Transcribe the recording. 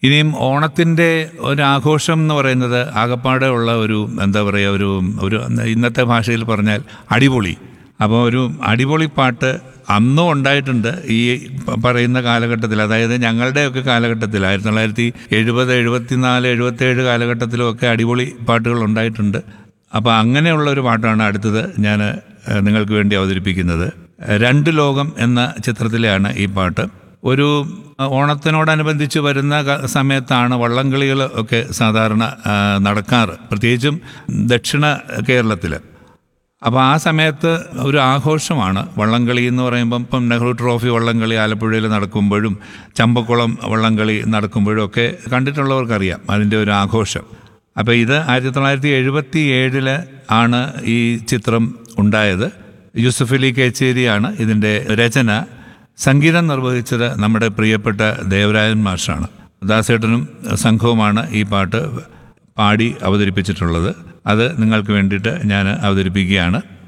ഇനിയും ഓണത്തിൻ്റെ ഒരു ആഘോഷം എന്ന് പറയുന്നത് ആകപ്പാടെ ഉള്ള ഒരു എന്താ പറയുക ഒരു ഒരു ഇന്നത്തെ ഭാഷയിൽ പറഞ്ഞാൽ അടിപൊളി അപ്പോൾ ഒരു അടിപൊളി പാട്ട് അന്നും ഉണ്ടായിട്ടുണ്ട് ഈ പ- പറയുന്ന കാലഘട്ടത്തിൽ അതായത് ഞങ്ങളുടെയൊക്കെ കാലഘട്ടത്തിൽ ആയിരത്തി തൊള്ളായിരത്തി എഴുപത് എഴുപത്തിനാല് എഴുപത്തേഴ് കാലഘട്ടത്തിലുമൊക്കെ അടിപൊളി പാട്ടുകൾ ഉണ്ടായിട്ടുണ്ട് അപ്പോൾ അങ്ങനെയുള്ള ഒരു പാട്ടാണ് അടുത്തത് ഞാൻ ഏഹ്, നിങ്ങൾക്ക് വേണ്ടി അവതരിപ്പിക്കുന്നത് രണ്ട് ലോകം എന്ന ചിത്രത്തിലെയാണ് ഈ പാട്ട് ഒരു അഹ്, ഓണത്തിനോടനുബന്ധിച്ച് വരുന്ന ക- സമയത്താണ് വള്ളംകളികൾ ഒക്കെ സാധാരണ ആ, നടക്കാറ് പ്രത്യേകിച്ചും ദക്ഷിണ കേരളത്തിൽ അപ്പോൾ ആ സമയത്ത് ഒരു ആഘോഷമാണ് വള്ളംകളി എന്ന് പറയുമ്പം ഇപ്പം നെഹ്റു ട്രോഫി വള്ളംകളി ആലപ്പുഴയിൽ നടക്കുമ്പോഴും ചമ്പക്കുളം വള്ളംകളി നടക്കുമ്പോഴും ഒക്കെ കണ്ടിട്ടുള്ളവർക്കറിയാം അതിൻ്റെ ഒരു ആഘോഷം അപ്പോൾ ഇത് ആയിരത്തി തൊള്ളായിരത്തി എഴുപത്തി ഏഴില് ആണ് ഈ ചിത്രം ഉണ്ടായത് യൂസഫ് അലി കേച്ചേരിയാണ് ഇതിൻ്റെ രചന സംഗീതം നിർവഹിച്ചത് നമ്മുടെ പ്രിയപ്പെട്ട ദേവരാജൻ മാഷാണ് ദാസേട്ടനും സംഘവുമാണ് ഈ പാട്ട് പാടി അവതരിപ്പിച്ചിട്ടുള്ളത് അത് നിങ്ങൾക്ക് വേണ്ടിയിട്ട് ഞാൻ അവതരിപ്പിക്കുകയാണ്